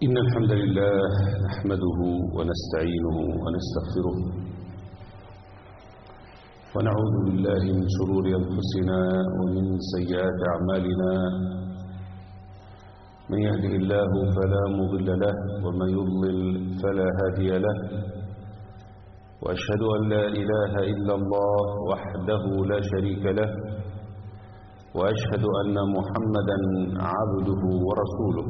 إن الحمد لله نحمده ونستعينه ونستغفره ونعوذ بالله من شرور أنفسنا ومن سيئات أعمالنا من يهده الله فلا مضل له ومن يضلل فلا هادي له وأشهد أن لا إله إلا الله وحده لا شريك له وأشهد أن محمدا عبده ورسوله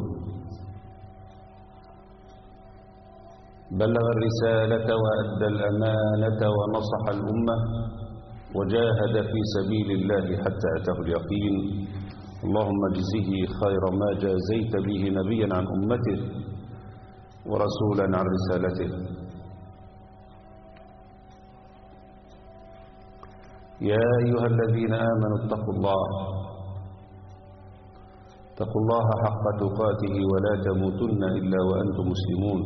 بلغ الرسالة وأدى الأمانة ونصح الأمة وجاهد في سبيل الله حتى أتاه اليقين اللهم اجزه خير ما جازيت به نبيا عن أمته ورسولا عن رسالته يا أيها الذين آمنوا اتقوا الله اتقوا الله حق تقاته ولا تموتن إلا وأنتم مسلمون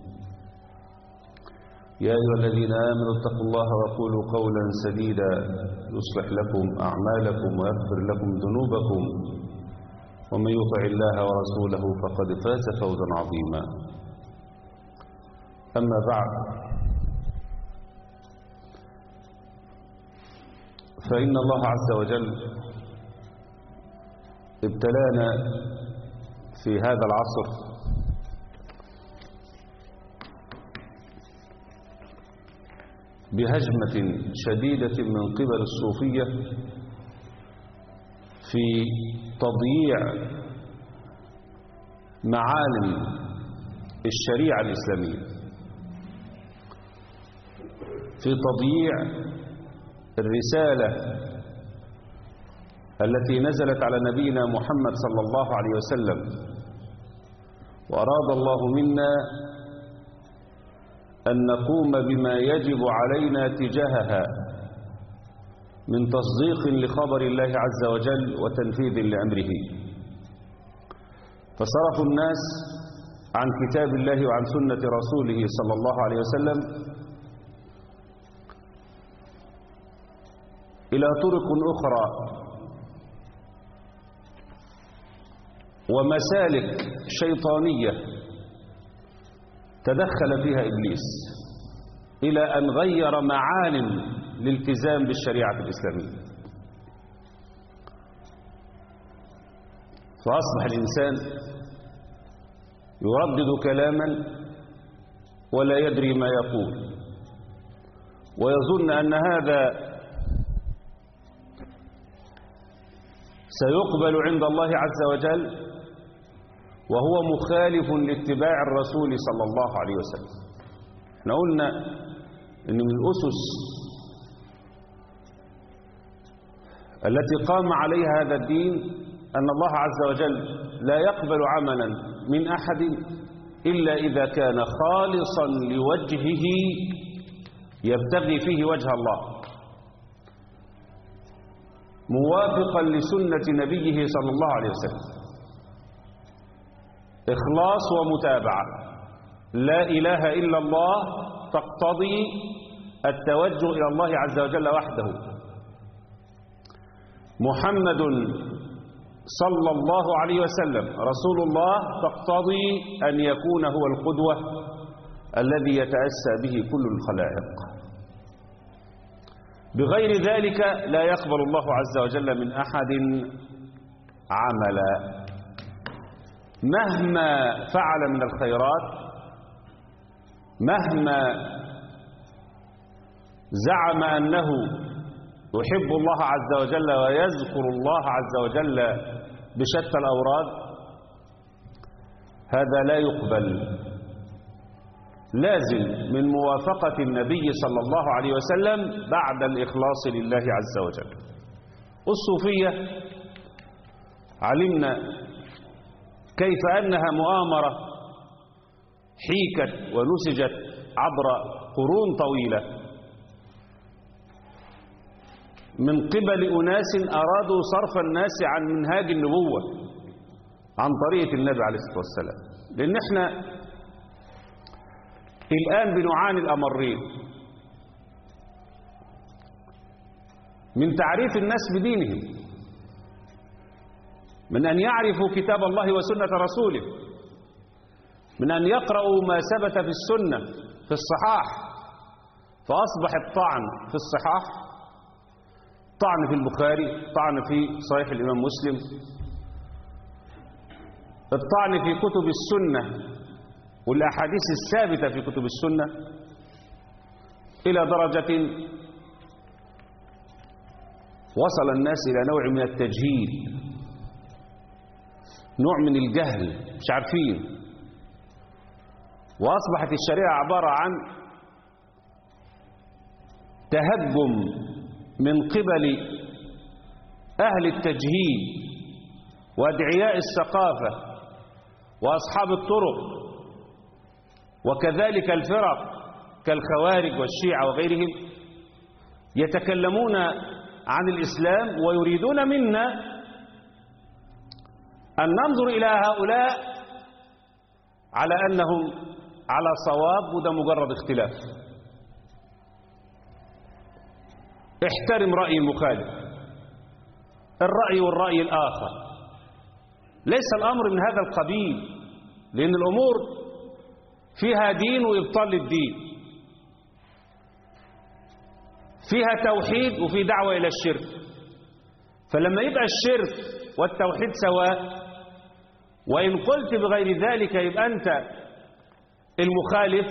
يا أيها الذين آمنوا اتقوا الله وقولوا قولا سديدا يصلح لكم أعمالكم ويغفر لكم ذنوبكم ومن يطع الله ورسوله فقد فاز فوزا عظيما أما بعد فإن الله عز وجل ابتلانا في هذا العصر بهجمة شديدة من قبل الصوفية في تضييع معالم الشريعة الإسلامية في تضييع الرسالة التي نزلت على نبينا محمد صلى الله عليه وسلم وأراد الله منا أن نقوم بما يجب علينا تجاهها من تصديق لخبر الله عز وجل وتنفيذ لأمره فصرفوا الناس عن كتاب الله وعن سنة رسوله صلى الله عليه وسلم إلى طرق أخرى ومسالك شيطانية تدخل فيها إبليس إلى أن غير معالم الالتزام بالشريعة الإسلامية فأصبح الإنسان يردد كلاما ولا يدري ما يقول ويظن أن هذا سيقبل عند الله عز وجل وهو مخالف لاتباع الرسول صلى الله عليه وسلم احنا قلنا ان من الأسس التي قام عليها هذا الدين أن الله عز وجل لا يقبل عملا من أحد إلا إذا كان خالصا لوجهه يبتغي فيه وجه الله موافقا لسنة نبيه صلى الله عليه وسلم إخلاص ومتابعة لا إله إلا الله تقتضي التوجه إلى الله عز وجل وحده محمد صلى الله عليه وسلم رسول الله تقتضي أن يكون هو القدوة الذي يتأسى به كل الخلائق بغير ذلك لا يقبل الله عز وجل من أحد عملا مهما فعل من الخيرات مهما زعم أنه يحب الله عز وجل ويذكر الله عز وجل بشتى الأوراد هذا لا يقبل لازم من موافقة النبي صلى الله عليه وسلم بعد الإخلاص لله عز وجل الصوفية علمنا كيف أنها مؤامرة حيكت ونسجت عبر قرون طويلة من قبل أناس أرادوا صرف الناس عن منهاج النبوة عن طريقة النبي عليه الصلاة والسلام لأن احنا الآن بنعاني الأمرين من تعريف الناس بدينهم من أن يعرفوا كتاب الله وسنة رسوله من أن يقرأوا ما ثبت في السنة في الصحاح فأصبح الطعن في الصحاح طعن في البخاري طعن في صحيح الإمام مسلم الطعن في كتب السنة والأحاديث الثابتة في كتب السنة إلى درجة وصل الناس إلى نوع من التجهيل نوع من الجهل مش عارفين وأصبحت الشريعة عبارة عن تهجم من قبل أهل التجهيل وأدعياء الثقافة وأصحاب الطرق وكذلك الفرق كالخوارج والشيعة وغيرهم يتكلمون عن الإسلام ويريدون منا أن ننظر إلى هؤلاء على أنهم على صواب وده مجرد اختلاف احترم رأي المخالف الرأي والرأي الآخر ليس الأمر من هذا القبيل لأن الأمور فيها دين وإبطال للدين فيها توحيد وفي دعوة إلى الشرك فلما يبقى الشرك والتوحيد سواء وإن قلت بغير ذلك يبقى أنت المخالف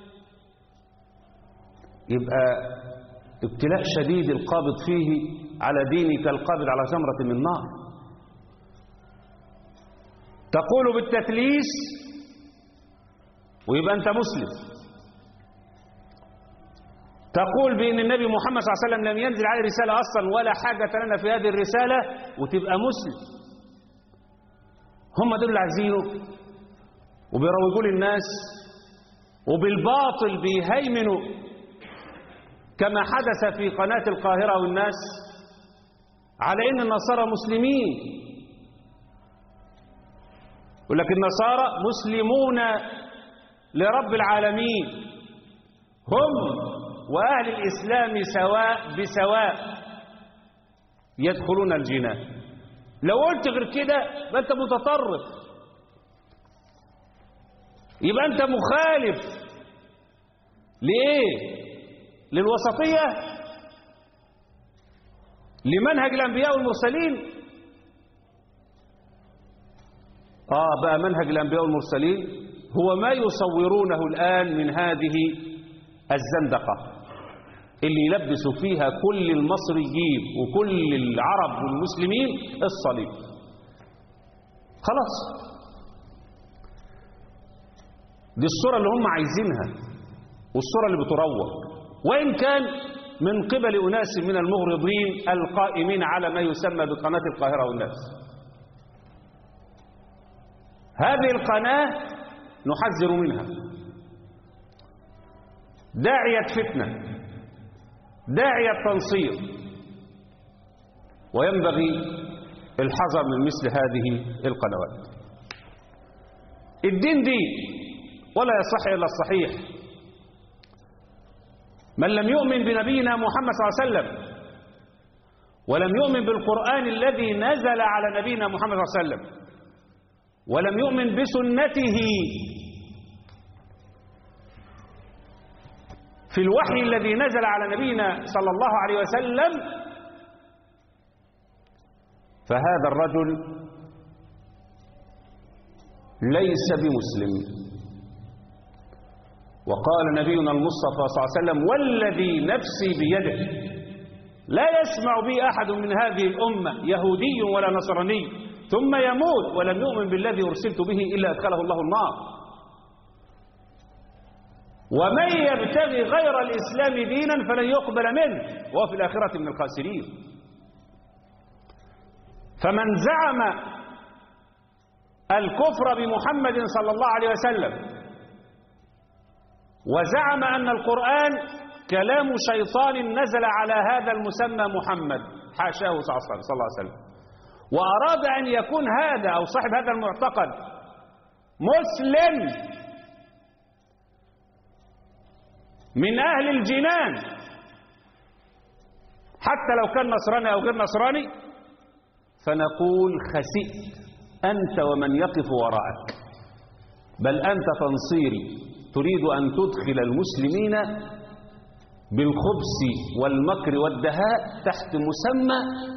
يبقى ابتلاء شديد القابض فيه على دينك القابض على جمرة من نار تقول بالتثليث ويبقى أنت مسلم تقول بأن النبي محمد صلى الله عليه وسلم لم ينزل عليه رسالة أصلا ولا حاجة لنا في هذه الرسالة وتبقى مسلم هم دول اللي عايزينه وبيروجوا للناس وبالباطل بيهيمنوا كما حدث في قناة القاهرة والناس على ان النصارى مسلمين يقول لك النصارى مسلمون لرب العالمين هم وأهل الإسلام سواء بسواء يدخلون الجنان لو قلت غير كده يبقى أنت متطرف يبقى أنت مخالف لإيه؟ للوسطية لمنهج الأنبياء والمرسلين آه بقى منهج الأنبياء والمرسلين هو ما يصورونه الآن من هذه الزندقة اللي يلبسوا فيها كل المصريين وكل العرب والمسلمين الصليب خلاص دي الصورة اللي هم عايزينها والصورة اللي بتروج وإن كان من قبل أناس من المغرضين القائمين على ما يسمى بقناة القاهرة والناس هذه القناة نحذر منها داعية فتنة داعية تنصير وينبغي الحذر من مثل هذه القنوات الدين دي ولا يصح إلا الصحيح من لم يؤمن بنبينا محمد صلى الله عليه وسلم ولم يؤمن بالقرآن الذي نزل على نبينا محمد صلى الله عليه وسلم ولم يؤمن بسنته في الوحي الذي نزل على نبينا صلى الله عليه وسلم فهذا الرجل ليس بمسلم وقال نبينا المصطفى صلى الله عليه وسلم والذي نفسي بيده لا يسمع بي أحد من هذه الأمة يهودي ولا نصراني ثم يموت ولم يؤمن بالذي أرسلت به إلا أدخله الله النار ومن يبتغي غير الإسلام دينا فلن يقبل منه وهو في الآخرة من الخاسرين فمن زعم الكفر بمحمد صلى الله عليه وسلم وزعم أن القرآن كلام شيطان نزل على هذا المسمى محمد حاشاه صلى الله عليه وسلم وأراد أن يكون هذا أو صاحب هذا المعتقد مسلم من أهل الجنان حتى لو كان نصراني أو غير نصراني فنقول خسئت أنت ومن يقف وراءك بل أنت تنصيري تريد أن تدخل المسلمين بالخبث والمكر والدهاء تحت مسمى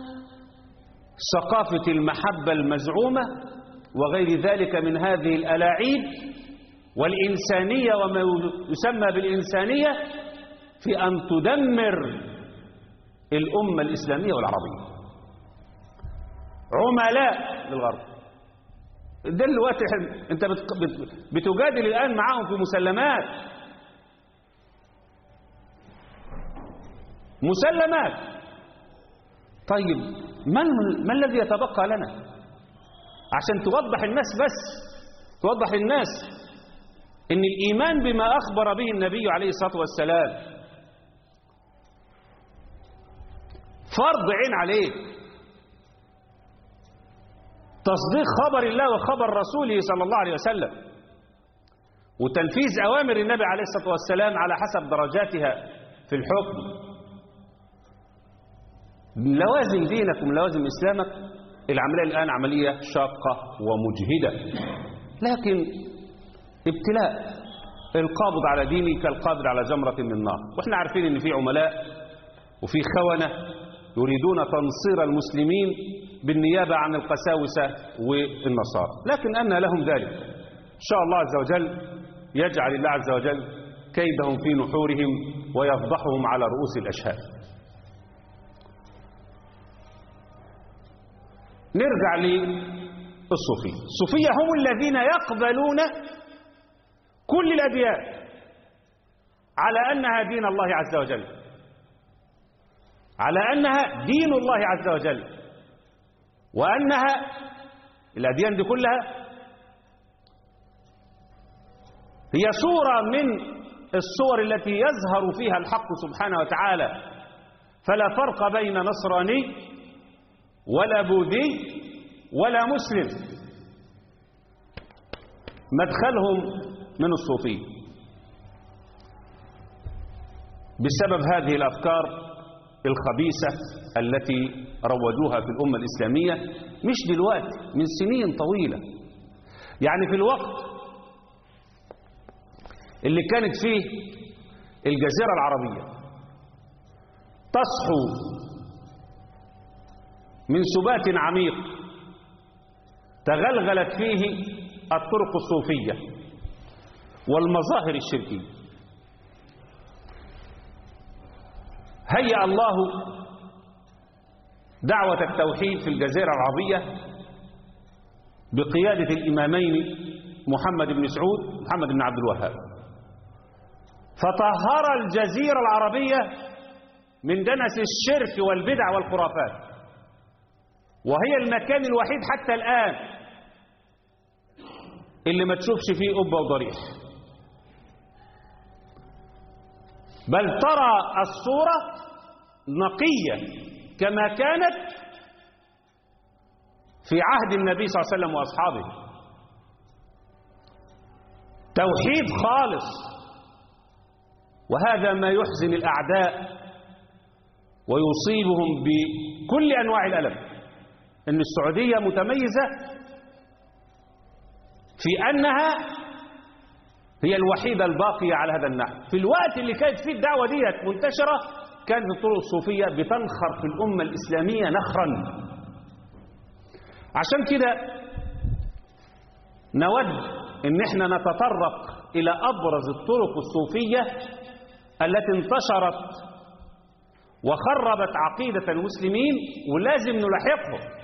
ثقافة المحبة المزعومة وغير ذلك من هذه الألاعيب والإنسانية وما يسمى بالإنسانية في أن تدمر الأمة الإسلامية والعربية عملاء للغرب ده الوقت انت بتجادل الآن معاهم في مسلمات مسلمات طيب ما, ما الذي يتبقى لنا عشان توضح الناس بس توضح الناس ان الإيمان بما أخبر به النبي عليه الصلاة والسلام فرض عين عليه تصديق خبر الله وخبر رسوله صلى الله عليه وسلم وتنفيذ أوامر النبي عليه الصلاة والسلام على حسب درجاتها في الحكم لوازم دينك ولوازم إسلامك العملية الآن عملية شاقة ومجهدة لكن ابتلاء القابض على ديني كالقابض على جمرة من نار واحنا عارفين ان في عملاء وفي خونة يريدون تنصير المسلمين بالنيابة عن القساوسة والنصارى لكن أن لهم ذلك إن شاء الله عز وجل يجعل الله عز وجل كيدهم في نحورهم ويفضحهم على رؤوس الأشهاد نرجع للصوفية الصوفية هم الذين يقبلون كل الأديان على أنها دين الله عز وجل على أنها دين الله عز وجل وأنها الأديان دي كلها هي صورة من الصور التي يظهر فيها الحق سبحانه وتعالى فلا فرق بين نصراني ولا بوذي ولا مسلم مدخلهم من الصوفية بسبب هذه الأفكار الخبيثة التي روجوها في الأمة الإسلامية مش دلوقتي من سنين طويلة يعني في الوقت اللي كانت فيه الجزيرة العربية تصحو من سبات عميق تغلغلت فيه الطرق الصوفية والمظاهر الشركية هيأ الله دعوة التوحيد في الجزيرة العربية بقيادة الإمامين محمد بن سعود محمد بن عبد الوهاب فطهر الجزيرة العربية من دنس الشرك والبدع والخرافات وهي المكان الوحيد حتى الآن اللي ما تشوفش فيه قبة وضريح بل ترى الصورة نقية كما كانت في عهد النبي صلى الله عليه وسلم وأصحابه توحيد خالص وهذا ما يحزن الأعداء ويصيبهم بكل أنواع الألم أن السعودية متميزة في أنها هي الوحيدة الباقية على هذا النحو في الوقت اللي كانت فيه الدعوة ديت منتشرة كانت الطرق الصوفية بتنخر في الأمة الإسلامية نخرا عشان كده نود ان احنا نتطرق الى ابرز الطرق الصوفية التي انتشرت وخربت عقيدة المسلمين ولازم نلاحقهم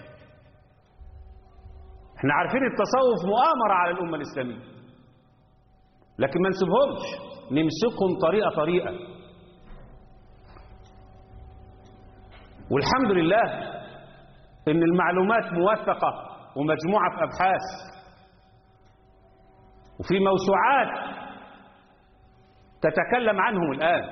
احنا عارفين التصوف مؤامرة على الأمة الإسلامية لكن ما نسيبهمش نمسكهم طريقة طريقة والحمد لله ان المعلومات موثقة ومجموعة في أبحاث وفي موسوعات تتكلم عنهم الآن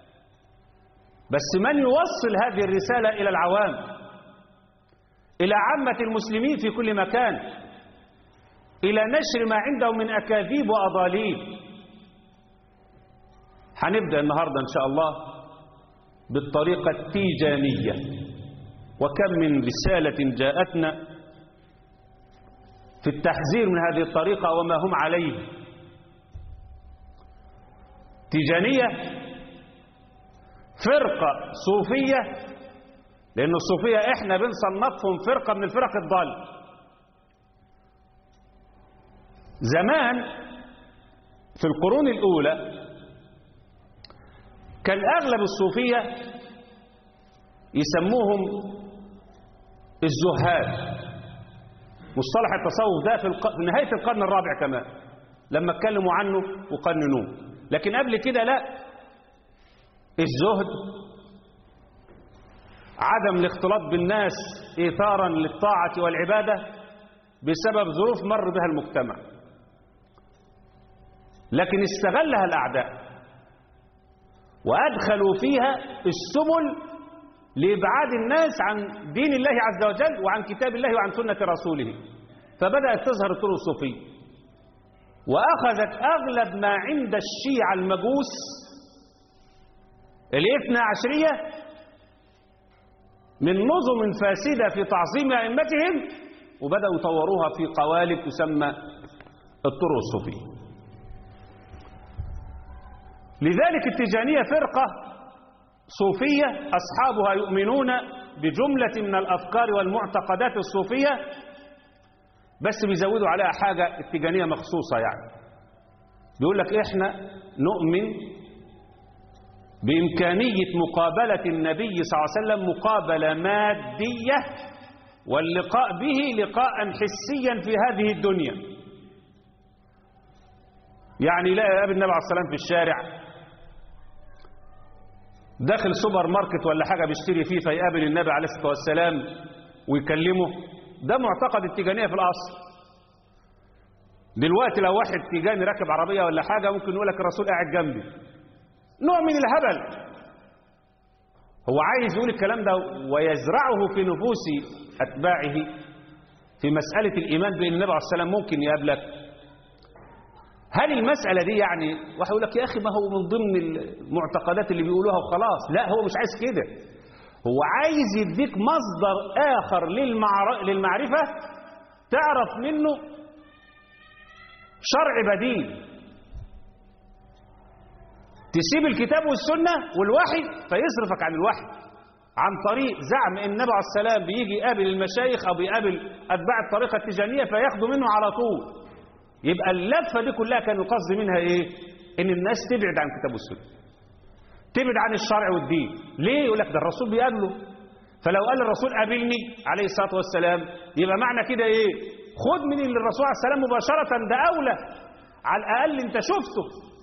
بس من يوصل هذه الرسالة إلى العوام إلى عامة المسلمين في كل مكان إلى نشر ما عندهم من أكاذيب وأضاليل هنبدأ النهاردة إن شاء الله بالطريقة التيجانية وكم من رسالة جاءتنا في التحذير من هذه الطريقة وما هم عليه تيجانية فرقة صوفية لأن الصوفية إحنا بنصنفهم فرقة من الفرق الضالة زمان في القرون الأولى كان أغلب الصوفية يسموهم الزهاد مصطلح التصوف ده في, الق... في نهاية القرن الرابع كمان لما اتكلموا عنه وقننوه لكن قبل كده لا الزهد عدم الاختلاط بالناس إيثارا للطاعة والعبادة بسبب ظروف مر بها المجتمع لكن استغلها الأعداء وأدخلوا فيها السبل لإبعاد الناس عن دين الله عز وجل وعن كتاب الله وعن سنة رسوله فبدأت تظهر الطرق الصوفية وأخذت أغلب ما عند الشيعة المجوس الاثنى عشرية من نظم فاسدة في تعظيم أئمتهم وبدأوا يطوروها في قوالب تسمى الطرق الصوفية لذلك التجانية فرقة صوفية أصحابها يؤمنون بجملة من الأفكار والمعتقدات الصوفية بس بيزودوا عليها حاجة التجانية مخصوصة يعني بيقول لك إحنا نؤمن بإمكانية مقابلة النبي صلى الله عليه وسلم مقابلة مادية واللقاء به لقاء حسيا في هذه الدنيا يعني لا يقابل النبي عليه الصلاة والسلام في الشارع داخل سوبر ماركت ولا حاجة بيشتري فيه فيقابل النبي عليه الصلاة والسلام ويكلمه ده معتقد التيجانية في الأصل دلوقتي لو واحد تيجاني راكب عربية ولا حاجة ممكن يقول لك الرسول قاعد جنبي نوع من الهبل هو عايز يقول الكلام ده ويزرعه في نفوس أتباعه في مسألة الإيمان بأن النبي عليه السلام ممكن يقابلك هل المسألة دي يعني واحد يقول لك يا أخي ما هو من ضمن المعتقدات اللي بيقولوها وخلاص لا هو مش عايز كده هو عايز يديك مصدر آخر للمعر... للمعرفة تعرف منه شرع بديل تسيب الكتاب والسنة والوحي فيصرفك عن الوحي عن طريق زعم ان النبي عليه السلام بيجي يقابل المشايخ او بيقابل اتباع الطريقة التجانية فياخدوا منه على طول يبقى اللفة دي كلها كان القصد منها ايه ان الناس تبعد عن كتاب والسنة تبعد عن الشرع والدين ليه يقول لك ده الرسول بيقابله فلو قال الرسول قابلني عليه الصلاة والسلام يبقى معنى كده ايه خد من اللي الرسول عليه السلام مباشرة ده اولى على الاقل انت شفته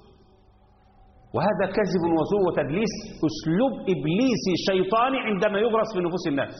وهذا كذب وزور وتدليس اسلوب ابليسي شيطاني عندما يغرس في نفوس الناس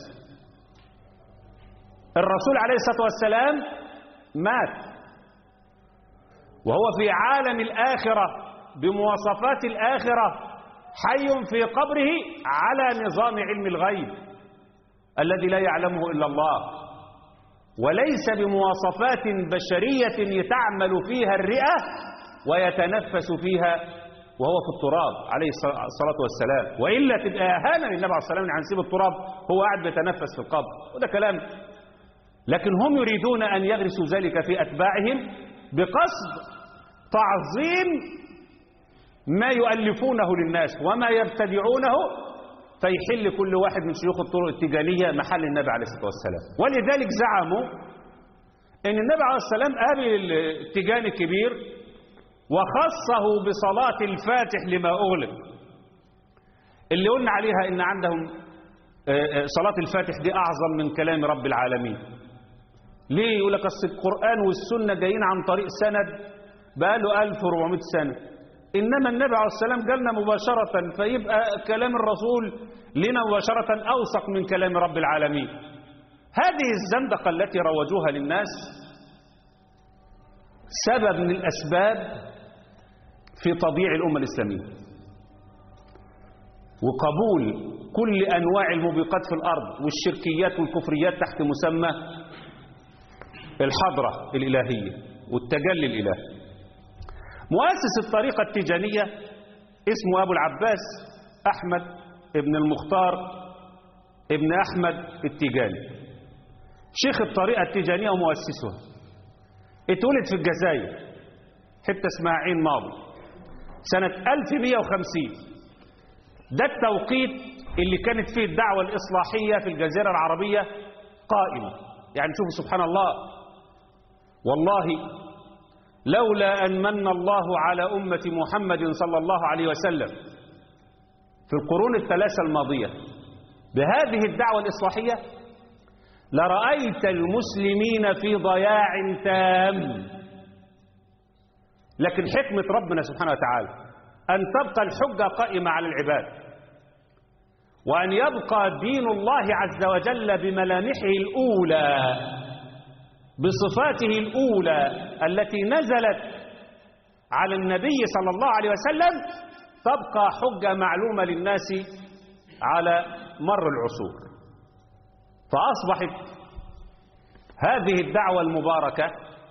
الرسول عليه الصلاة والسلام مات وهو في عالم الآخرة بمواصفات الآخرة حي في قبره على نظام علم الغيب الذي لا يعلمه إلا الله وليس بمواصفات بشرية يتعمل فيها الرئة ويتنفس فيها وهو في التراب عليه الصلاة والسلام وإلا تبقى أهانة للنبي عليه الصلاة والسلام عن سيب التراب هو قاعد بيتنفس في القبر وده كلام لكن هم يريدون أن يغرسوا ذلك في أتباعهم بقصد تعظيم ما يؤلفونه للناس وما يبتدعونه فيحل كل واحد من شيوخ الطرق التجانية محل النبي عليه الصلاة والسلام ولذلك زعموا ان النبي عليه الصلاة والسلام قابل التجاني الكبير وخصه بصلاة الفاتح لما أغلق اللي قلنا عليها ان عندهم صلاة الفاتح دي أعظم من كلام رب العالمين ليه يقول لك أصل القرآن والسنة جايين عن طريق سند بقاله 1400 سنة إنما النبي عليه السلام قالنا مباشرة فيبقى كلام الرسول لنا مباشرة أوثق من كلام رب العالمين هذه الزندقة التي روجوها للناس سبب من الأسباب في تضييع الأمة الإسلامية وقبول كل أنواع الموبقات في الأرض والشركيات والكفريات تحت مسمى الحضرة الإلهية والتجلي الإلهي مؤسس الطريقة التيجانية اسمه أبو العباس أحمد ابن المختار ابن أحمد التيجاني شيخ الطريقة التيجانية ومؤسسها اتولد في الجزائر حتة اسمها عين ماضي سنة 1150 ده التوقيت اللي كانت فيه الدعوة الإصلاحية في الجزيرة العربية قائمة يعني شوفوا سبحان الله والله لولا أن من الله على أمة محمد صلى الله عليه وسلم في القرون الثلاثة الماضية بهذه الدعوة الإصلاحية لرأيت المسلمين في ضياع تام لكن حكمة ربنا سبحانه وتعالى أن تبقى الحجة قائمة على العباد وأن يبقى دين الله عز وجل بملامحه الأولى بصفاته الأولى التي نزلت على النبي صلى الله عليه وسلم تبقى حجة معلومة للناس على مر العصور فأصبحت هذه الدعوة المباركة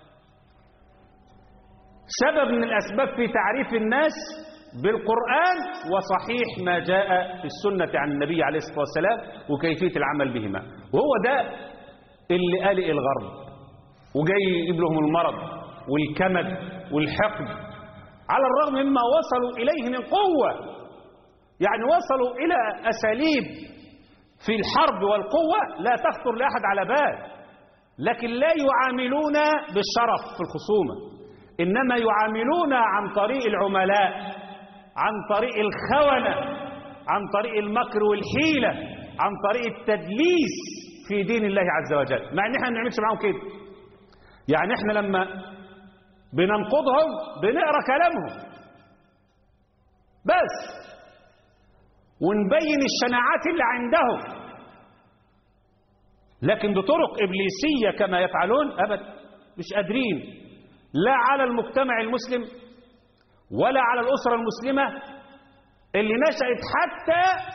سبب من الأسباب في تعريف الناس بالقرآن وصحيح ما جاء في السنة عن النبي عليه الصلاة والسلام وكيفية العمل بهما وهو ده اللي قلق الغرب وجاي يجيب لهم المرض والكمد والحقد على الرغم مما وصلوا إليه من قوة يعني وصلوا إلى أساليب في الحرب والقوة لا تخطر لأحد على بال لكن لا يعاملون بالشرف في الخصومة إنما يعاملون عن طريق العملاء عن طريق الخونة عن طريق المكر والحيلة عن طريق التدليس في دين الله عز وجل مع ان احنا ما بنعملش معاهم كده يعني احنا لما بننقضهم بنقرا كلامهم بس ونبين الشناعات اللي عندهم لكن بطرق إبليسية كما يفعلون أبدا مش قادرين لا على المجتمع المسلم ولا على الأسرة المسلمة اللي نشأت حتى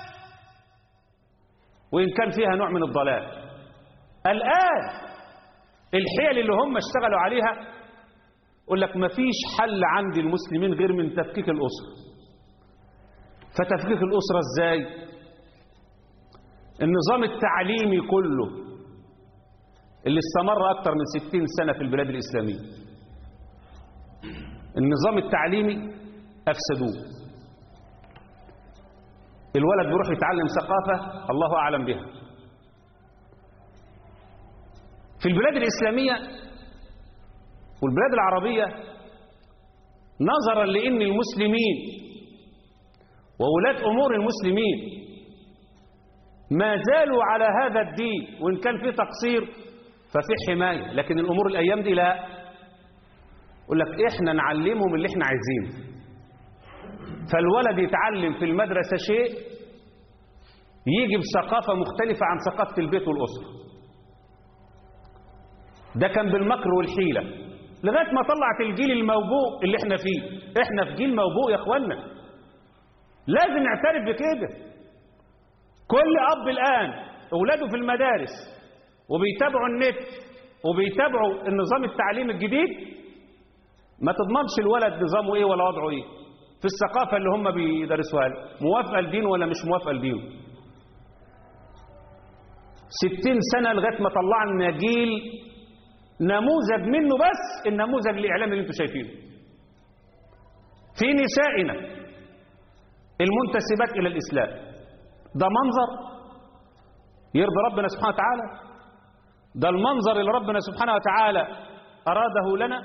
وإن كان فيها نوع من الضلال الآن الحيل اللي هم اشتغلوا عليها يقول لك مفيش حل عند المسلمين غير من تفكيك الأسرة فتفكيك الأسرة ازاي النظام التعليمي كله اللي استمر أكثر من ستين سنة في البلاد الإسلامية النظام التعليمي أفسدوه الولد بيروح يتعلم ثقافة الله أعلم بها في البلاد الإسلامية والبلاد العربية نظرا لأن المسلمين وولاة أمور المسلمين ما زالوا على هذا الدين وإن كان في تقصير ففي حماية لكن الأمور الأيام دي لا يقول لك إحنا نعلمهم اللي إحنا عايزينه فالولد يتعلم في المدرسة شيء يجي بثقافة مختلفة عن ثقافة البيت والأسرة ده كان بالمكر والحيلة لغاية ما طلعت الجيل الموبوء اللي احنا فيه احنا في جيل موبوء يا اخوانا لازم نعترف بكده كل اب الان اولاده في المدارس وبيتابعوا النت وبيتابعوا النظام التعليمي الجديد ما تضمنش الولد نظامه ايه ولا وضعه ايه في الثقافة اللي هم بيدرسوها له موافقة لدين ولا مش موافقة لدين ستين سنة لغاية ما طلعنا جيل نموذج منه بس النموذج الإعلامي اللي انتم شايفينه في نسائنا المنتسبات إلى الإسلام ده منظر يرضي ربنا سبحانه وتعالى ده المنظر اللي ربنا سبحانه وتعالى أراده لنا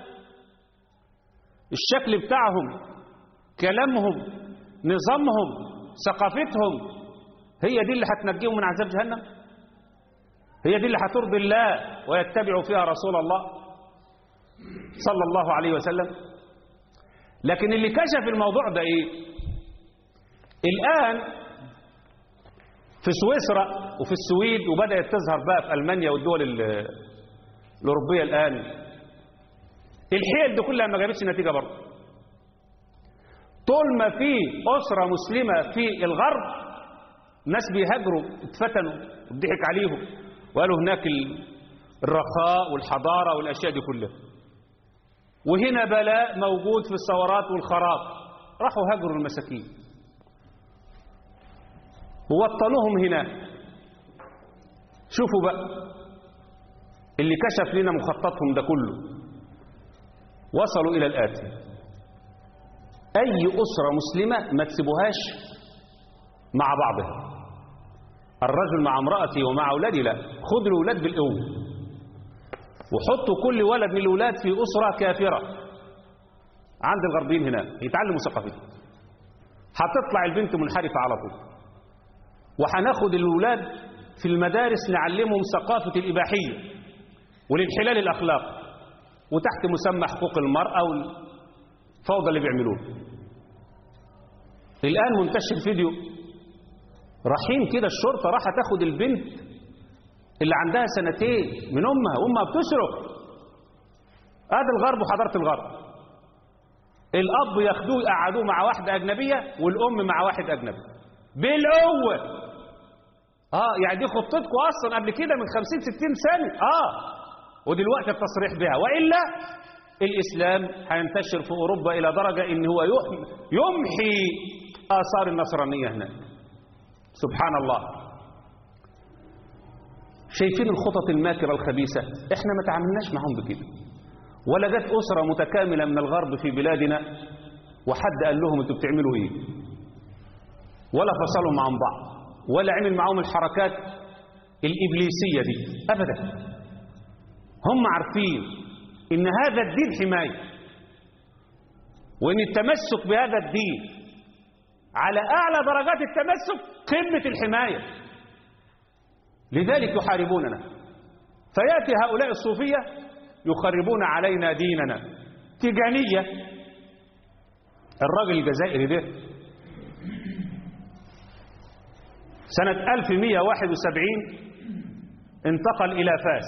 الشكل بتاعهم كلامهم نظامهم ثقافتهم هي دي اللي هتنجيهم من عذاب جهنم هي دي اللي هترضي الله ويتبع فيها رسول الله صلى الله عليه وسلم لكن اللي كشف الموضوع ده ايه الآن في سويسرا وفي السويد وبدأت تظهر بقى في ألمانيا والدول الأوروبية الآن الحيل دي كلها ما جابتش نتيجة برضه طول ما في أسرة مسلمة في الغرب ناس بيهاجروا اتفتنوا وضحك عليهم وقالوا هناك الرخاء والحضارة والأشياء دي كلها وهنا بلاء موجود في الثورات والخراب راحوا هاجروا المساكين ووطنوهم هناك شوفوا بقى اللي كشف لنا مخططهم ده كله وصلوا إلى الآتي أي أسرة مسلمة ما تسيبوهاش مع بعضها الرجل مع امرأته ومع أولاده لا خذوا الأولاد بالقوة وحطوا كل ولد من الأولاد في أسرة كافرة عند الغربيين هنا يتعلموا ثقافتهم هتطلع البنت منحرفة على طول وهناخد الأولاد في المدارس نعلمهم ثقافة الإباحية والانحلال الأخلاقي وتحت مسمى حقوق المرأة والفوضى اللي بيعملوها الآن منتشر فيديو رايحين كده الشرطة راح تاخد البنت اللي عندها سنتين من أمها وأمها بتصرخ هذا الغرب وحضارة الغرب الأب ياخدوه يقعدوه مع واحدة أجنبية والأم مع واحد أجنبي بالقوة اه يعني دي خطتكم اصلا قبل كده من 50 60 سنه اه ودلوقتي التصريح بها والا الاسلام هينتشر في اوروبا الى درجه ان هو يمحي اثار النصرانيه هناك سبحان الله شايفين الخطط الماكره الخبيثه احنا ما تعاملناش معهم بكده ولا جت اسره متكامله من الغرب في بلادنا وحد قال لهم انتوا بتعملوا ايه ولا فصلوا عن بعض ولا عمل معهم الحركات الإبليسية دي أبدا هم عارفين إن هذا الدين حماية وإن التمسك بهذا الدين على أعلى درجات التمسك قمة الحماية لذلك يحاربوننا فيأتي هؤلاء الصوفية يخربون علينا ديننا تجانية الراجل الجزائري ده سنة 1171 انتقل إلى فاس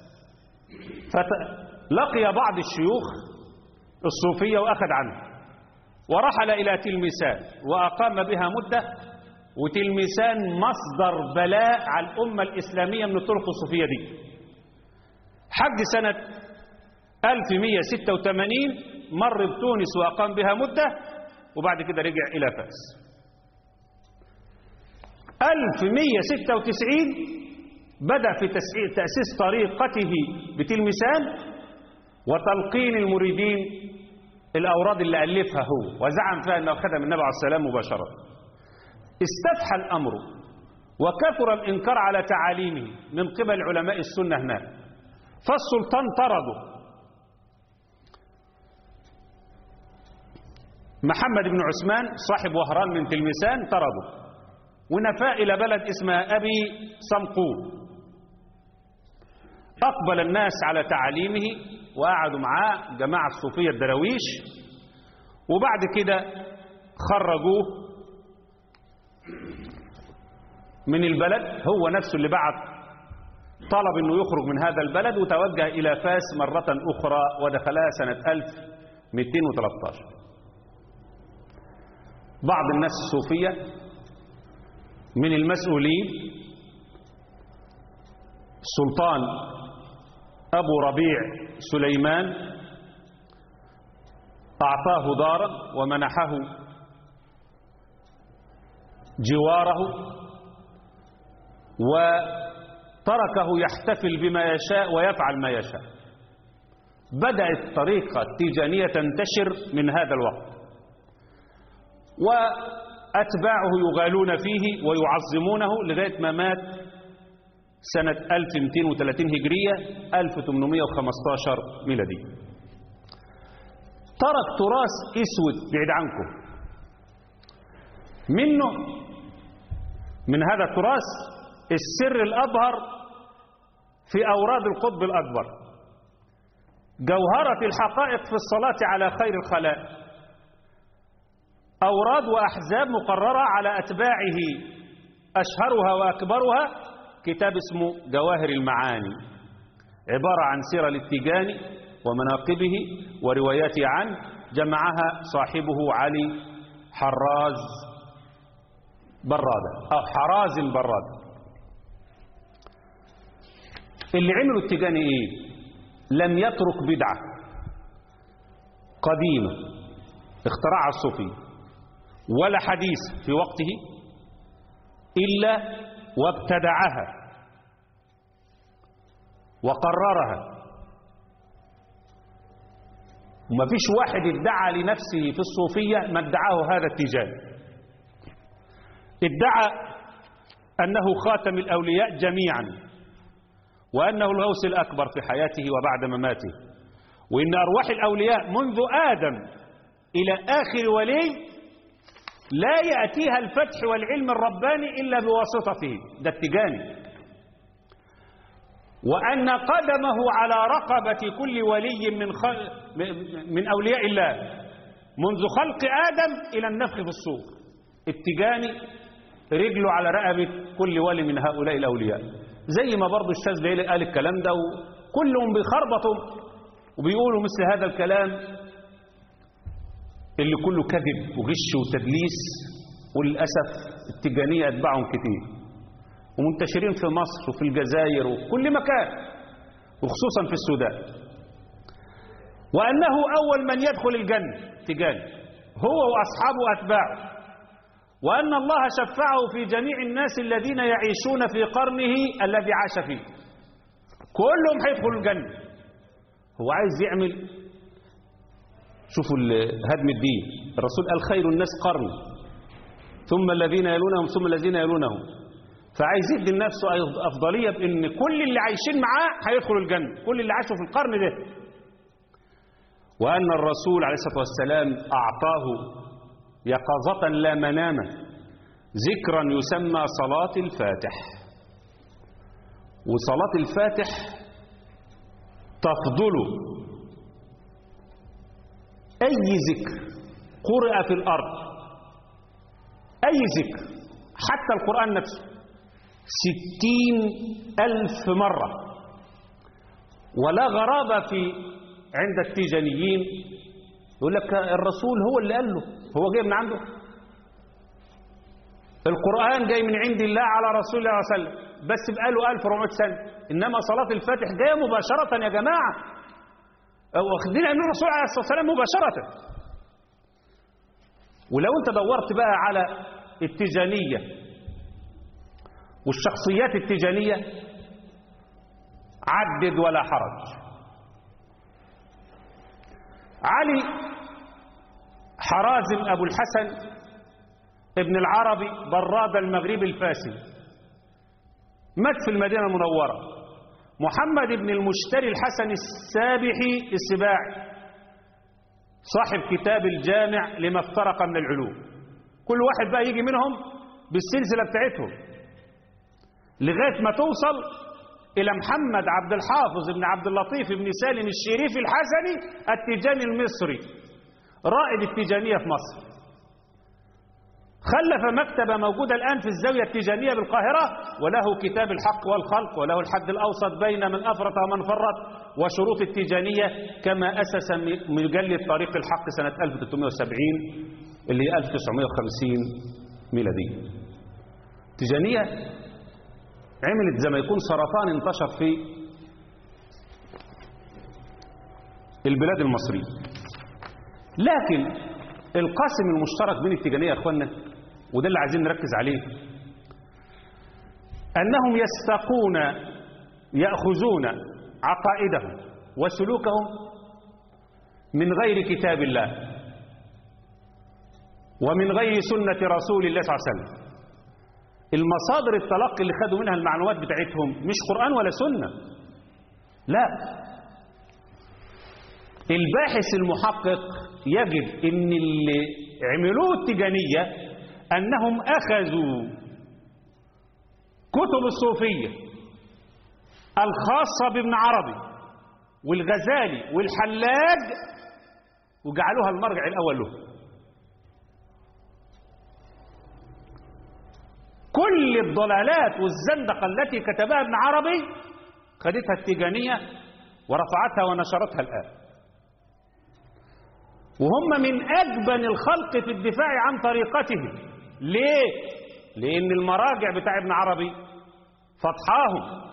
فلقي بعض الشيوخ الصوفية وأخذ عنه ورحل إلى تلمسان وأقام بها مدة وتلمسان مصدر بلاء على الأمة الإسلامية من الطرق الصوفية دي حج سنة 1186 مر بتونس وأقام بها مدة وبعد كده رجع إلى فاس 1196 بدأ في تأسيس طريقته بتلمسان وتلقين المريدين الأوراد اللي ألفها هو وزعم فيها أنه أخذها من النبي عليه السلام مباشرة استفحى الأمر وكثر الإنكار على تعاليمه من قبل علماء السنة هناك فالسلطان طرده محمد بن عثمان صاحب وهران من تلمسان طرده ونفاء إلى بلد اسمها أبي صمقور أقبل الناس على تعاليمه وقعدوا معاه جماعة الصوفية الدراويش وبعد كده خرجوه من البلد هو نفسه اللي بعت طلب انه يخرج من هذا البلد وتوجه الى فاس مرة اخرى ودخلها سنة 1213 بعض الناس الصوفية من المسؤولين سلطان أبو ربيع سليمان أعطاه دارا ومنحه جواره وتركه يحتفل بما يشاء ويفعل ما يشاء بدأت الطريقة التيجانية تنتشر من هذا الوقت وأتباعه يغالون فيه ويعظمونه لغاية ما مات سنة 1230 هجرية 1815 ميلادي ترك تراث اسود بعيد عنكم منه من هذا التراث السر الأبهر في أوراد القطب الأكبر جوهرة الحقائق في الصلاة على خير الخلائق أوراد وأحزاب مقررة على أتباعه أشهرها وأكبرها كتاب اسمه جواهر المعاني عبارة عن سيرة للتيجاني ومناقبه ورواياته عنه جمعها صاحبه علي حراز برادة أو حراز برادة اللي عملوا التيجاني إيه لم يترك بدعة قديمة اخترعها الصوفي ولا حديث في وقته إلا وابتدعها وما فيش واحد ادعى لنفسه في الصوفية ما ادعاه هذا التيجاني ادعى أنه خاتم الأولياء جميعا وأنه الغوث الأكبر في حياته وبعد مماته وإن أرواح الأولياء منذ آدم إلى آخر ولي لا يأتيها الفتح والعلم الرباني إلا بواسطته ده التجاني وأن قدمه على رقبة كل ولي من خل... من أولياء الله منذ خلق آدم إلى النفخ في الصور التجاني رجله على رقبة كل ولي من هؤلاء الأولياء زي ما برضو الشاذلي قال الكلام ده وكلهم بيخربطوا وبيقولوا مثل هذا الكلام اللي كله كذب وغش وتدليس وللأسف التجانية أتباعهم كتير ومنتشرين في مصر وفي الجزائر وفي كل مكان وخصوصا في السودان وأنه أول من يدخل الجنة تجاني هو وأصحابه وأتباعه وأن الله شفعه في جميع الناس الذين يعيشون في قرنه الذي عاش فيه كلهم هيدخلوا الجنة هو عايز يعمل شوفوا هدم الدين الرسول قال خير الناس قرن ثم الذين يلونهم ثم الذين يلونهم فعايز يدي لنفسه أفضلية بأن كل اللي عايشين معاه هيدخلوا الجنة كل اللي عاشوا في القرن ده وأن الرسول عليه الصلاة والسلام أعطاه يقظة لا مناما ذكرا يسمى صلاة الفاتح وصلاة الفاتح تفضل أي ذكر قرأ في الأرض أي ذكر حتى القرآن نفسه ستين ألف مرة ولا غرابة في عند التيجانيين يقول لك الرسول هو اللي قال له هو جاي من عنده القرآن جاي من عند الله على رسول الله صلى الله عليه وسلم بس بقاله 1400 سنة إنما صلاة الفاتح جاية مباشرة يا جماعة واخدين عن الرسول عليه الصلاة والسلام مباشرة ولو انت دورت بقى على التجانية والشخصيات التجانية عدد ولا حرج علي حرازم أبو الحسن ابن العربي براد المغرب الفاسي مات في المدينة المنورة محمد بن المشتري الحسن السابحي السباعي صاحب كتاب الجامع لما افترق من العلوم كل واحد بقى يجي منهم بالسلسلة بتاعتهم لغاية ما توصل إلى محمد عبد الحافظ بن عبد اللطيف بن سالم الشريف الحسني التيجاني المصري رائد التيجانية في مصر خلف مكتبة موجودة الآن في الزاوية التيجانية بالقاهرة وله كتاب الحق والخلق وله الحد الأوسط بين من أفرط ومن فرط وشروط التيجانية كما أسس مجلة طريق الحق سنة 1370 اللي هي 1950 ميلادية تيجانية عملت زي ما يكون سرطان انتشر في البلاد المصرية لكن القاسم المشترك بين التيجانية يا اخوانا وده اللي عايزين نركز عليه أنهم يستقون يأخذون عقائدهم وسلوكهم من غير كتاب الله ومن غير سنة رسول الله صلى الله عليه وسلم المصادر التلقي اللي خدوا منها المعلومات بتاعتهم مش قرآن ولا سنة لا الباحث المحقق يجد ان اللي عملوه التجانية انهم اخذوا كتب الصوفية الخاصة بابن عربي والغزالي والحلاج وجعلوها المرجع الاول له كل الضلالات والزندقة التي كتبها ابن عربي خدتها التيجانية ورفعتها ونشرتها الآن وهم من أجبن الخلق في الدفاع عن طريقته ليه؟ لأن المراجع بتاع ابن عربي فتحاهم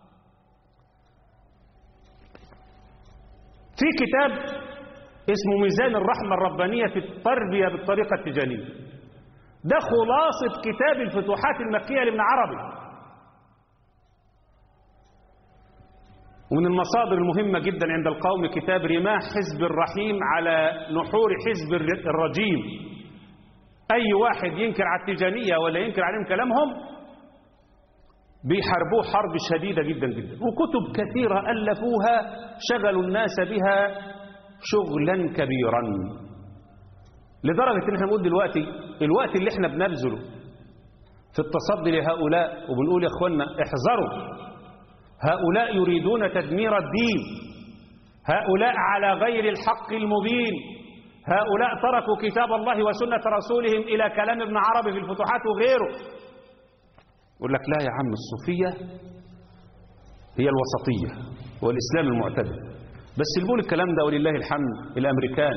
في كتاب اسمه ميزان الرحمة الربانية في التربية بالطريقة التجانية ده خلاصة كتاب الفتوحات المكية لابن عربي ومن المصادر المهمة جدا عند القوم كتاب رماح حزب الرحيم على نحور حزب الرجيم أي واحد ينكر على التجانية ولا ينكر عليهم كلامهم بيحاربوه حرب شديدة جدا جدا وكتب كثيرة ألفوها شغلوا الناس بها شغلا كبيرا لدرجة ان احنا بنقول دلوقتي الوقت اللي احنا بنبذله في التصدي لهؤلاء وبنقول يا اخوانا احذروا هؤلاء يريدون تدمير الدين هؤلاء على غير الحق المبين هؤلاء تركوا كتاب الله وسنة رسولهم إلى كلام ابن عربي في الفتوحات وغيره يقول لك لا يا عم الصوفية هي الوسطية والإسلام المعتدل بس اللي بيقول الكلام ده ولله الحمد الأمريكان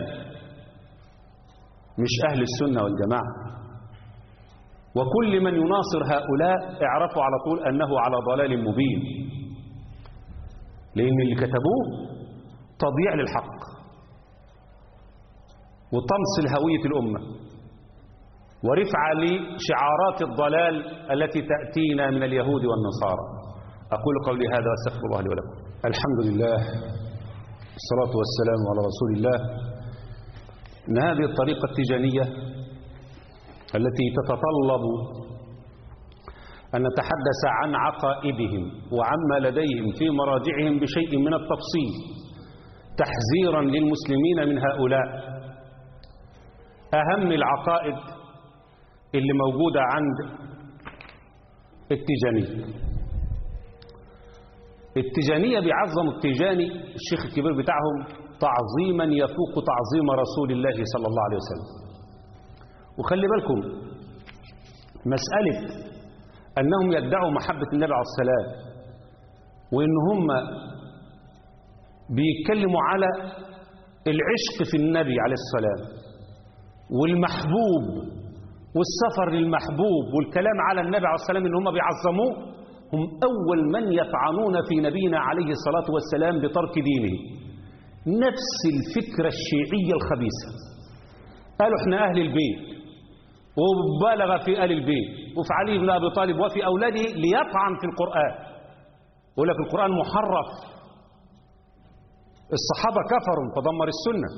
مش أهل السنة والجماعة وكل من يناصر هؤلاء اعرفوا على طول أنه على ضلال مبين لأن اللي كتبوه تضييع للحق وطمس لهوية الأمة ورفعة لشعارات الضلال التي تأتينا من اليهود والنصارى أقول قولي هذا وأستغفر الله لي ولكم الحمد لله الصلاة والسلام على رسول الله إن هذه الطريقة التجانية التي تتطلب أن نتحدث عن عقائدهم وعما لديهم في مراجعهم بشيء من التفصيل تحذيرا للمسلمين من هؤلاء أهم العقائد اللي موجودة عند التجانية التجانية بيعظموا التجاني الشيخ الكبير بتاعهم تعظيما يفوق تعظيم رسول الله صلى الله عليه وسلم وخلي بالكم مسألة أنهم يدعوا محبة النبي عليه السلام وإن هم بيتكلموا على العشق في النبي عليه السلام والمحبوب والسفر للمحبوب والكلام على النبي عليه السلام إن هم بيعظموه هم أول من يطعنون في نبينا عليه الصلاة والسلام بترك دينه نفس الفكرة الشيعية الخبيثة قالوا احنا أهل البيت وبالغ في آل البيت وفي علي بن أبي طالب وفي أولاده ليطعن في القرآن يقول لك القرآن محرف الصحابة كفروا فدمر السنة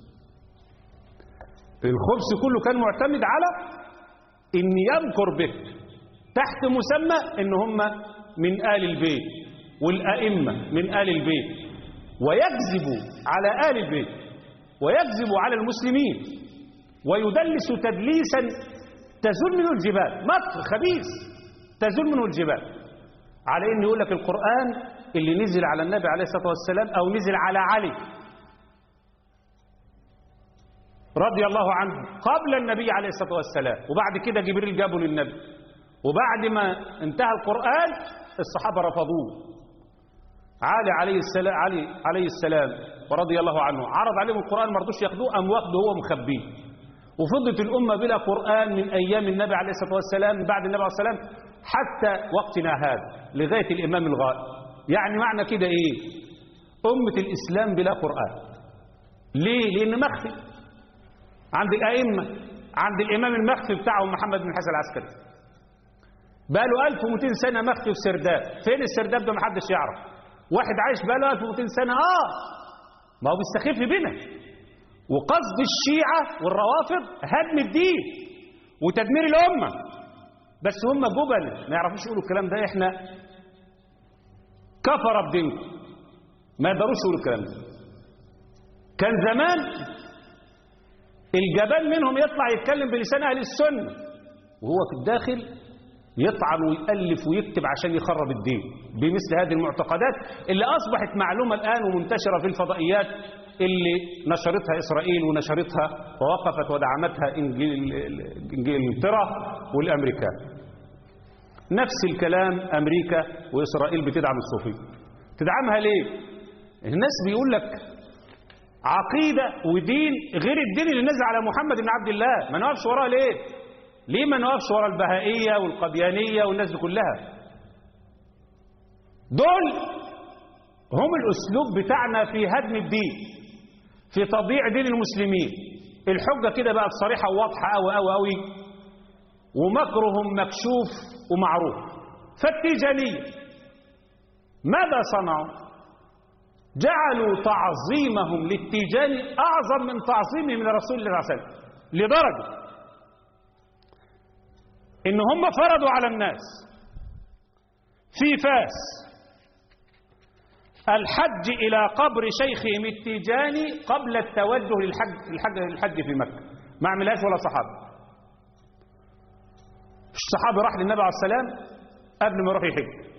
الخبز كله كان معتمد على ان يذكر به تحت مسمى ان هم من آل البيت والأئمة من آل البيت ويكذب على آل البيت ويكذب على المسلمين ويدلس تدليسا تزول منه الجبال مكر خبيث تزول منه الجبال على ان يقول لك القرآن اللي نزل على النبي عليه الصلاة والسلام او نزل على علي رضي الله عنه قبل النبي عليه الصلاة والسلام وبعد كده جبريل جابه للنبي وبعد ما انتهى القرآن الصحابة رفضوه علي عليه السلام علي عليه السلام ورضي الله عنه عرض عليهم القرآن ما رضوش ياخدوه قام واخده هو مخبيه وفضلت الأمة بلا قرآن من أيام النبي عليه الصلاة والسلام بعد النبي عليه الصلاة والسلام حتى وقتنا هذا لغاية الإمام الغائب يعني معنى كده إيه أمة الإسلام بلا قرآن ليه لأن مخفي عند الأئمة عند الإمام المخفي بتاعهم محمد بن حسن العسكري بقى له 1200 سنة مخفي في سرداب فين السرداب ده محدش يعرف واحد عايش بقى له 1200 سنة آه ما هو بيستخف بنا وقصد الشيعة والروافض هدم الدين وتدمير الأمة بس هم جبل ما يعرفوش يقولوا الكلام ده احنا كفر بدينكم ما يقدروش يقولوا الكلام ده كان زمان الجبان منهم يطلع يتكلم بلسان أهل السنة وهو في الداخل يطعن ويألف ويكتب عشان يخرب الدين بمثل هذه المعتقدات اللي أصبحت معلومة الآن ومنتشرة في الفضائيات اللي نشرتها إسرائيل ونشرتها ووقفت ودعمتها إنجلترا والأمريكان نفس الكلام أمريكا وإسرائيل بتدعم الصوفية تدعمها ليه؟ الناس بيقول لك عقيدة ودين غير الدين اللي نزل على محمد بن عبد الله ما نقفش وراه ليه؟ ليه ما نقفش ورا البهائية والقديانية والناس دي كلها دول هم الأسلوب بتاعنا في هدم الدين في تضييع دين المسلمين الحجة كده بقت صريحة وواضحة أوي أوي أوي ومكرهم مكشوف ومعروف فالتيجانية ماذا صنعوا جعلوا تعظيمهم للتيجاني أعظم من تعظيمهم لرسول الله صلى الله عليه وسلم لدرجة إن هم فرضوا على الناس في فاس الحج إلى قبر شيخهم التيجاني قبل التوجه للحج, للحج, للحج في مكة ما عملهاش ولا صحابي الصحابي راح للنبي عليه السلام قبل ما يروح يحج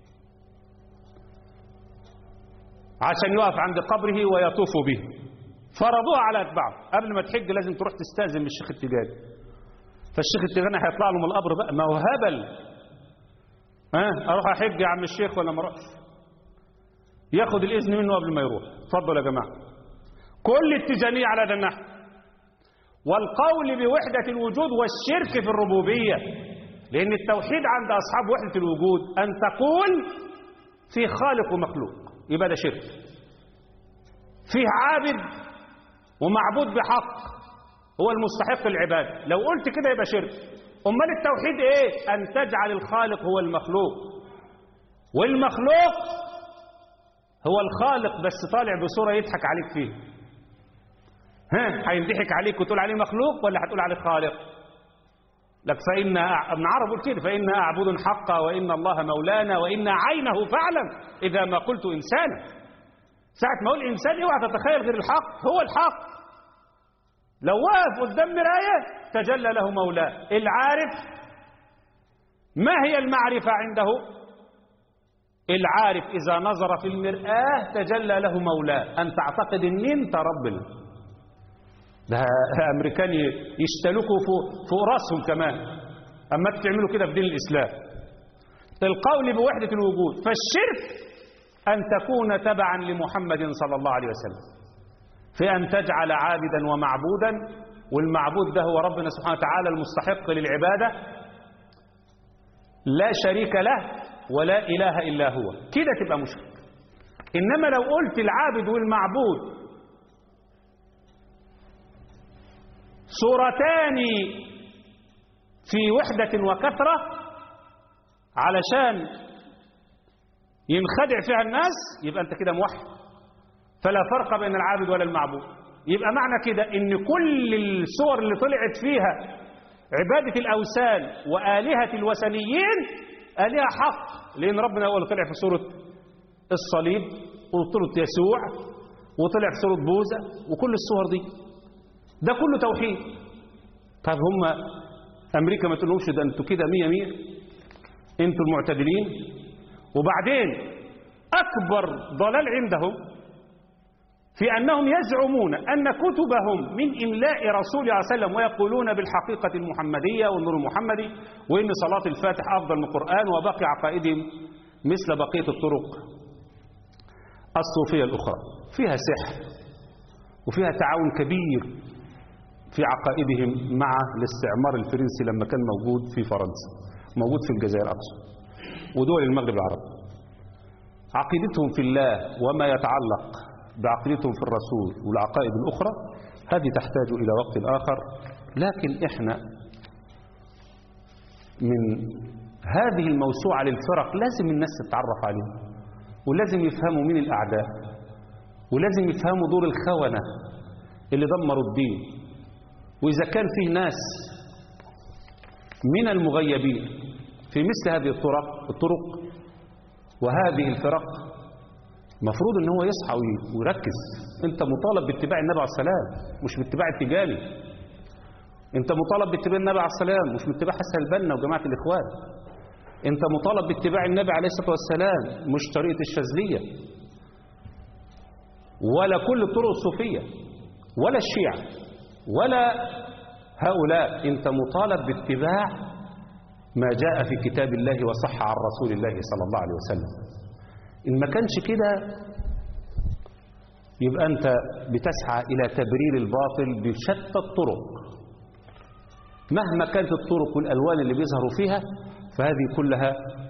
عشان يقف عند قبره ويطوف به فرضوها على اتباعه قبل ما تحج لازم تروح تستاذن من الشيخ التجاري فالشيخ التجاري هيطلع له من القبر بقى ما هو هبل ها اروح احج يا عم الشيخ ولا ما اروحش ياخد الاذن منه قبل ما يروح اتفضلوا يا جماعه كل التجانيه على هذا النحو والقول بوحده الوجود والشرك في الربوبيه لان التوحيد عند اصحاب وحده الوجود ان تقول في خالق ومخلوق يبقى ده شرك فيه عابد ومعبود بحق هو المستحق العبادة لو قلت كده يبقى شرك أمال التوحيد إيه أن تجعل الخالق هو المخلوق والمخلوق هو الخالق بس طالع بصورة يضحك عليك فيه ها هينضحك عليك وتقول عليه مخلوق ولا هتقول عليه خالق لك فإن ابن عرب يقول كده فإن أعبد حقا وإن الله مولانا وإن عينه فاعلم إذا ما قلت إنسانا ساعة ما أقول إنسان اوعى تتخيل غير الحق هو الحق لو وقف قدام مراية تجلى له مولاه العارف ما هي المعرفة عنده العارف إذا نظر في المرآة تجلى له مولاه أن تعتقد أن أنت ربنا ده أمريكان يشتلكوا فوق, فوق راسهم كمان أما تعملوا كده في دين الإسلام القول بوحدة الوجود فالشرك أن تكون تبعا لمحمد صلى الله عليه وسلم في أن تجعل عابدا ومعبودا والمعبود ده هو ربنا سبحانه وتعالى المستحق للعبادة لا شريك له ولا إله إلا هو كده تبقى مشرك إنما لو قلت العابد والمعبود صورتان في وحدة وكثرة علشان ينخدع فيها الناس يبقى أنت كده موحد فلا فرق بين العابد ولا المعبود يبقى معنى كده ان كل الصور اللي طلعت فيها عبادة الأوثان وآلهة الوثنيين آلهة حق لأن ربنا هو اللي طلع في سورة الصليب وسورة يسوع وطلع في سورة بوذا وكل الصور دي ده كله توحيد طب هم أمريكا ما تقولهمش ده أنتوا كده مية مية أنتوا المعتدلين وبعدين أكبر ضلال عندهم في أنهم يزعمون أن كتبهم من إملاء رسول الله صلى الله عليه وسلم ويقولون بالحقيقة المحمدية والنور المحمدي وإن صلاة الفاتح أفضل من القرآن وباقي عقائدهم مثل بقية الطرق الصوفية الأخرى فيها سحر وفيها تعاون كبير في عقائدهم مع الاستعمار الفرنسي لما كان موجود في فرنسا موجود في الجزائر أقصى ودول المغرب العربي عقيدتهم في الله وما يتعلق بعقيدتهم في الرسول والعقائد الأخرى هذه تحتاج إلى وقت آخر لكن إحنا من هذه الموسوعة للفرق لازم الناس تتعرف عليها ولازم يفهموا مين الأعداء ولازم يفهموا دور الخونة اللي دمروا الدين وإذا كان فيه ناس من المغيبين في مثل هذه الطرق الطرق وهذه الفرق مفروض ان هو يصحى ويركز انت مطالب باتباع النبي عليه السلام مش باتباع التجاري انت مطالب باتباع النبي عليه السلام مش باتباع حسن البنا وجماعه الاخوان انت مطالب باتباع النبي عليه الصلاه والسلام مش طريقه الشاذليه ولا كل الطرق الصوفيه ولا الشيعه ولا هؤلاء انت مطالب باتباع ما جاء في كتاب الله وصح عن رسول الله صلى الله عليه وسلم إن ما كانش كده يبقى أنت بتسعى إلى تبرير الباطل بشتى الطرق مهما كانت الطرق والألوان اللي بيظهروا فيها فهذه كلها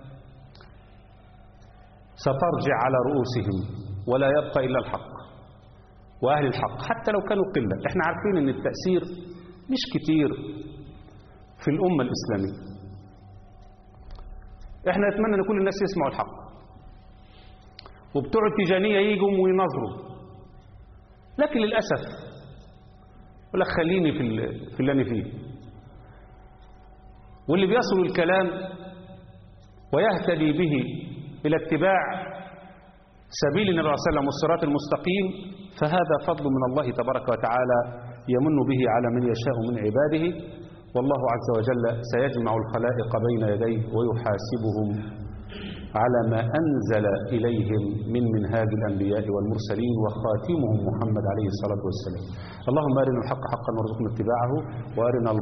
سترجع على رؤوسهم ولا يبقى إلا الحق وأهل الحق حتى لو كانوا قلة احنا عارفين أن التأثير مش كتير في الأمة الإسلامية احنا نتمنى أن كل الناس يسمعوا الحق وبتوع التجانية يجوا وينظروا لكن للأسف يقول لك خليني في ال- في اللي أنا فيه واللي بيصل الكلام ويهتدي به إلى اتباع سبيل النبي صلى الله عليه وسلم والصراط المستقيم فهذا فضل من الله تبارك وتعالى يمن به على من يشاء من عباده والله عز وجل سيجمع الخلائق بين يديه ويحاسبهم على ما أنزل إليهم من منهاج الأنبياء والمرسلين وخاتمهم محمد عليه الصلاة والسلام اللهم أرنا الحق حقا وارزقنا اتباعه وأرنا